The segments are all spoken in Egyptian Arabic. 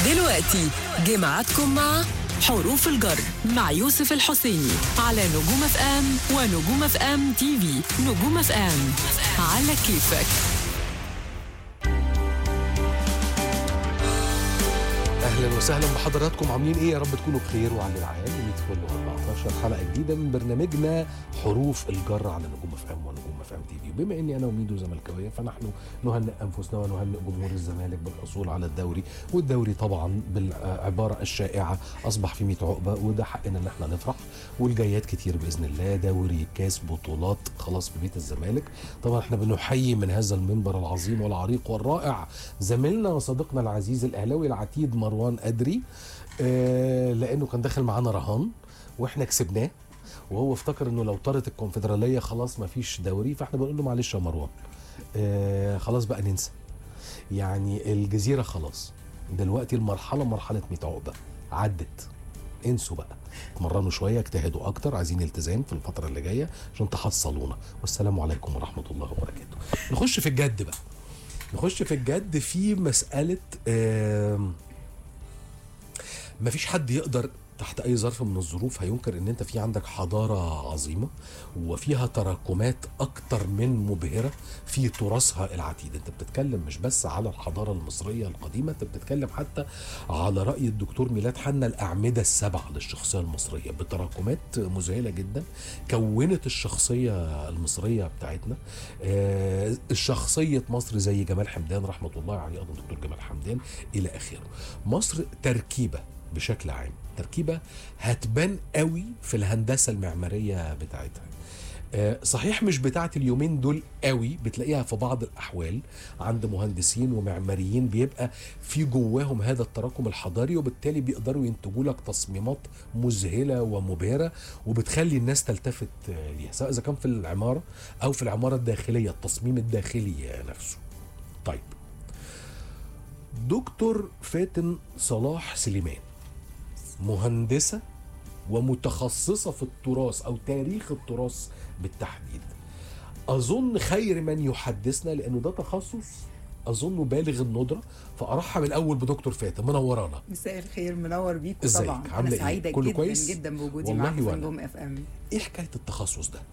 دلوقتي جمعتكم مع حروف الجر مع يوسف الحسيني على نجوم اف ام ونجوم اف ام تي في نجوم اف ام على كيفك اهلا وسهلا بحضراتكم عاملين ايه يا رب تكونوا بخير وعلى العام ندخل 14 حلقه جديده من برنامجنا حروف الجر على نجوم اف ام ونجوم اف ام تي في بما اني انا وميدو زملكاويه فنحن نهنئ انفسنا ونهنئ جمهور الزمالك بالحصول على الدوري والدوري طبعا بالعباره الشائعه اصبح في 100 عقبه وده حقنا ان احنا نفرح والجايات كتير باذن الله دوري كاس بطولات خلاص في بيت الزمالك طبعا احنا بنحيي من هذا المنبر العظيم والعريق والرائع زميلنا وصديقنا العزيز الاهلاوي العتيد مروان ادري آه لانه كان داخل معانا رهان واحنا كسبناه وهو افتكر انه لو طارت الكونفدراليه خلاص ما فيش دوري فاحنا بنقول له معلش يا مروان آه خلاص بقى ننسى يعني الجزيره خلاص دلوقتي المرحله مرحله 100 عقبه عدت انسوا بقى اتمرنوا شويه اجتهدوا اكتر عايزين التزام في الفتره اللي جايه عشان تحصلونا والسلام عليكم ورحمه الله وبركاته نخش في الجد بقى نخش في الجد في مساله آم، مفيش حد يقدر تحت اي ظرف من الظروف هينكر ان انت في عندك حضاره عظيمه وفيها تراكمات اكتر من مبهره في تراثها العتيد انت بتتكلم مش بس على الحضاره المصريه القديمه انت بتتكلم حتى على راي الدكتور ميلاد حنا الاعمده السبعه للشخصيه المصريه بتراكمات مذهله جدا كونت الشخصيه المصريه بتاعتنا آه، شخصيه مصر زي جمال حمدان رحمه الله عليه ايضا دكتور جمال حمدان الى اخره مصر تركيبه بشكل عام تركيبه هتبان قوي في الهندسه المعماريه بتاعتها آه، صحيح مش بتاعت اليومين دول قوي بتلاقيها في بعض الاحوال عند مهندسين ومعماريين بيبقى في جواهم هذا التراكم الحضاري وبالتالي بيقدروا ينتجوا لك تصميمات مذهله ومبهره وبتخلي الناس تلتفت آه، ليها سواء اذا كان في العماره او في العماره الداخليه التصميم الداخلي نفسه طيب دكتور فاتن صلاح سليمان مهندسة ومتخصصة في التراث أو تاريخ التراث بالتحديد أظن خير من يحدثنا لأنه ده تخصص أظنه بالغ الندرة فأرحب الأول بدكتور فاتن منورانا مساء الخير منور بيكم ازيك؟ طبعا عاملة انا إيه؟ سعيده كله جدا كويس؟ جدا بوجودي والله معاكم في وأنا. نجوم اف ام إيه حكاية التخصص ده؟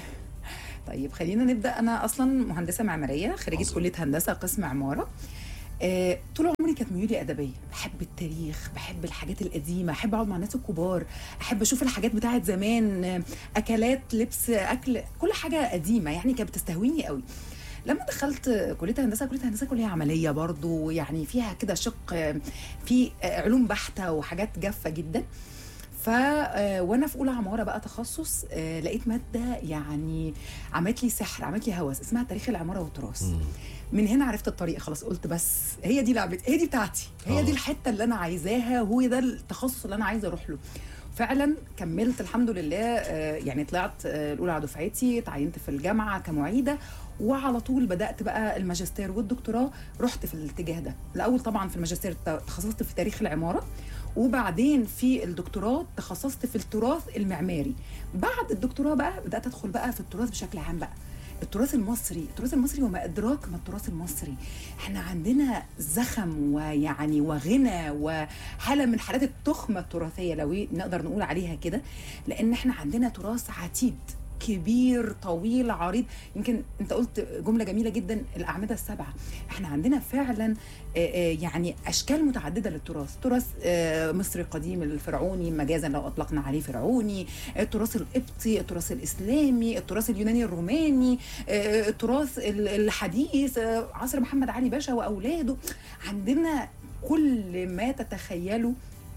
طيب خلينا نبدا انا اصلا مهندسه معماريه خريجه عظيم. كليه هندسه قسم عماره آه، طول عمري كانت ميولي ادبيه بحب التاريخ بحب الحاجات القديمه احب اقعد مع الناس الكبار احب اشوف الحاجات بتاعت زمان آه، اكلات لبس اكل كل حاجه قديمه يعني كانت بتستهويني قوي لما دخلت كليه هندسه كليه هندسه كليه عمليه برضو يعني فيها كده شق آه، في آه، علوم بحته وحاجات جافه جدا ف آه، وانا في اولى عماره بقى تخصص آه، لقيت ماده يعني عملت لي سحر عملت لي هوس اسمها تاريخ العماره والتراث مم. من هنا عرفت الطريق خلاص قلت بس هي دي لعبتي هي دي بتاعتي هي آه. دي الحته اللي انا عايزاها هو ده التخصص اللي انا عايزه اروح له فعلا كملت الحمد لله آه، يعني طلعت آه، الاولى على دفعتي اتعينت في الجامعه كمعيده وعلى طول بدات بقى الماجستير والدكتوراه رحت في الاتجاه ده الاول طبعا في الماجستير تخصصت في تاريخ العماره وبعدين في الدكتوراه تخصصت في التراث المعماري بعد الدكتوراه بقى بدات ادخل بقى في التراث بشكل عام بقى التراث المصري التراث المصري وما ادراك ما التراث المصري احنا عندنا زخم ويعني وغنى وحاله من حالات التخمه التراثيه لو إيه نقدر نقول عليها كده لان احنا عندنا تراث عتيد كبير طويل عريض يمكن انت قلت جمله جميله جدا الاعمده السبعه احنا عندنا فعلا آه، آه، يعني اشكال متعدده للتراث تراث آه، مصري القديم الفرعوني مجازا لو اطلقنا عليه فرعوني التراث القبطي التراث الاسلامي التراث اليوناني الروماني آه، التراث ال- الحديث آه، عصر محمد علي باشا واولاده عندنا كل ما تتخيله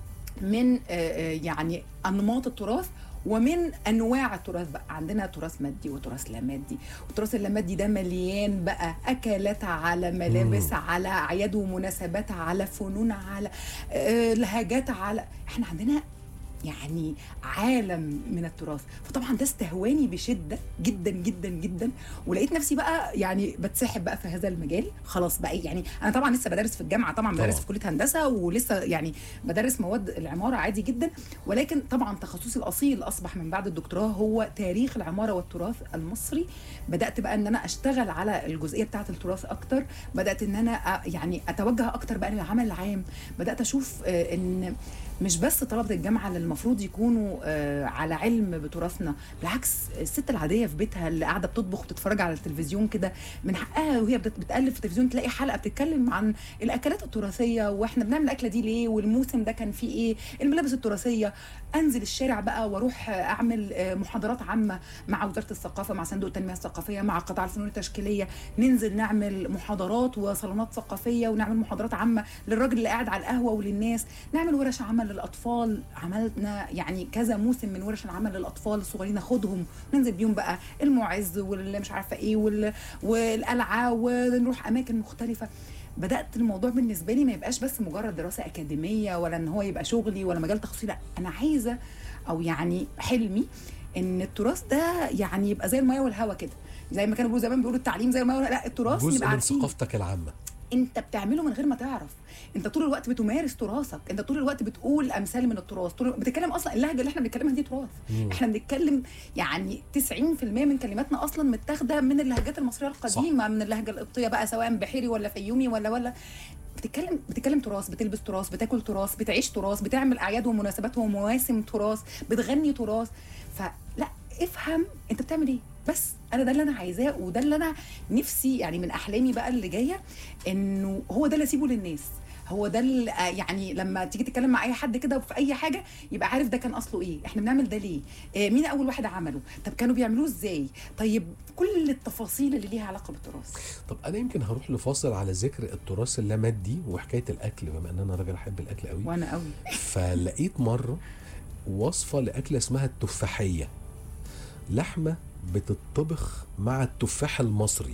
من آه، آه، يعني انماط التراث ومن انواع التراث بقى عندنا تراث مادي وتراث لا مادي والتراث اللامادي ده مليان بقى اكلات على ملابس مم. على اعياد ومناسبات على فنون على آه، لهجات على احنا عندنا يعني عالم من التراث فطبعا ده استهواني بشده جدا جدا جدا ولقيت نفسي بقى يعني بتسحب بقى في هذا المجال خلاص بقى يعني انا طبعا لسه بدرس في الجامعه طبعا بدرس طبعاً. في كليه هندسه ولسه يعني بدرس مواد العماره عادي جدا ولكن طبعا تخصصي الاصيل اصبح من بعد الدكتوراه هو تاريخ العماره والتراث المصري بدات بقى ان انا اشتغل على الجزئيه بتاعه التراث اكتر بدات ان انا أ- يعني اتوجه اكتر بقى للعمل العام بدات اشوف آه، ان مش بس طلبه الجامعه اللي المفروض يكونوا آه، على علم بتراثنا بالعكس الست العاديه في بيتها اللي قاعده بتطبخ وتتفرج على التلفزيون كده من حقها وهي بت- بتقلب في التلفزيون تلاقي حلقه بتتكلم عن الاكلات التراثيه واحنا بنعمل الاكله دي ليه والموسم ده كان فيه ايه الملابس التراثيه انزل الشارع بقى واروح آه، اعمل آه، محاضرات عامه مع وزاره الثقافه مع صندوق التنميه الثقافيه مع قطاع الفنون التشكيليه ننزل نعمل محاضرات وصالونات ثقافيه ونعمل محاضرات عامه للراجل اللي قاعد على القهوه وللناس نعمل ورش عمل للاطفال عملنا يعني كذا موسم من ورش العمل للاطفال الصغيرين ناخدهم ننزل بيهم بقى المعز واللي مش عارفه ايه وال- والقلعه ونروح اماكن مختلفه بدات الموضوع بالنسبه لي ما يبقاش بس مجرد دراسه اكاديميه ولا ان هو يبقى شغلي ولا مجال تخصصي لا انا عايزه او يعني حلمي ان التراث ده يعني يبقى زي الميه والهواء كده زي ما كانوا بيقولوا زمان بيقولوا التعليم زي الميه والهواء لا التراث جزء نبقى من عارفين ثقافتك العامه انت بتعمله من غير ما تعرف انت طول الوقت بتمارس تراثك انت طول الوقت بتقول امثال من التراث طول بتتكلم اصلا اللهجه اللي احنا بنتكلمها دي تراث مم. احنا بنتكلم يعني 90% من كلماتنا اصلا متاخده من اللهجات المصريه القديمه من اللهجه القبطيه بقى سواء بحيري ولا فيومي ولا ولا بتتكلم بتتكلم تراث بتلبس تراث بتاكل تراث بتعيش تراث بتعمل اعياد ومناسبات ومواسم تراث بتغني تراث فلا افهم انت بتعمل ايه بس انا ده اللي انا عايزاه وده اللي انا نفسي يعني من احلامي بقى اللي جايه انه هو ده اللي اسيبه للناس هو ده اللي آه، يعني لما تيجي تتكلم مع اي حد كده في اي حاجه يبقى عارف ده كان اصله ايه احنا بنعمل ده ليه آه، مين اول واحد عمله طب كانوا بيعملوه ازاي طيب كل التفاصيل اللي ليها علاقه بالتراث طب انا يمكن هروح لفاصل على ذكر التراث اللامادي وحكايه الاكل بما ان انا راجل احب الاكل قوي وانا قوي فلقيت مره وصفه لاكله اسمها التفاحيه لحمه بتطبخ مع التفاح المصري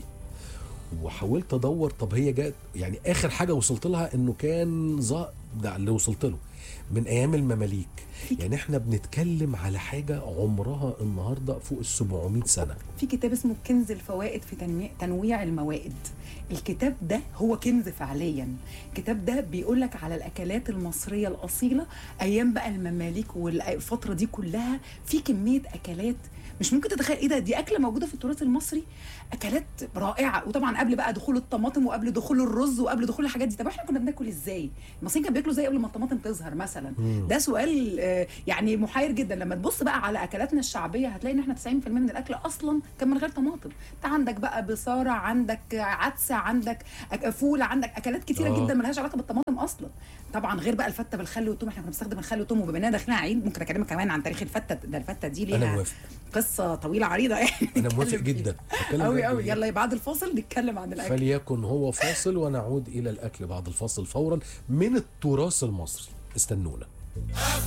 وحاولت ادور طب هي جت يعني اخر حاجه وصلت لها انه كان ظا ده اللي وصلت له من ايام المماليك يعني احنا بنتكلم على حاجه عمرها النهارده فوق ال 700 سنه في كتاب اسمه كنز الفوائد في تنمي- تنويع الموائد الكتاب ده هو كنز فعليا الكتاب ده بيقول لك على الاكلات المصريه الاصيله ايام بقى المماليك والفتره دي كلها في كميه اكلات مش ممكن تتخيل ايه ده دي اكله موجوده في التراث المصري اكلات رائعه وطبعا قبل بقى دخول الطماطم وقبل دخول الرز وقبل دخول الحاجات دي طب احنا كنا بناكل ازاي المصريين كانوا بياكلوا ازاي قبل ما الطماطم تظهر مثلا مم. ده سؤال آه، يعني محير جدا لما تبص بقى على اكلاتنا الشعبيه هتلاقي ان احنا 90% من الاكل اصلا كان من غير طماطم انت عندك بقى بصاره عندك عدسه عندك أك- فول عندك اكلات كتيره آه. جدا ملهاش علاقه بالطماطم اصلا طبعا غير بقى الفته بالخل والثوم احنا كنا بنستخدم الخل والثوم وبما اننا داخلين على عيد ممكن اكلمك كمان عن تاريخ الفته ده الفته دي انا ليها موافق قصه طويله عريضه يعني انا موافق نتكلم فيها. جدا بتكلم قوي جد قوي جداً. يلا بعد الفاصل نتكلم عن الاكل فليكن هو فاصل ونعود الى الاكل بعد الفاصل فورا من التراث المصري استنونا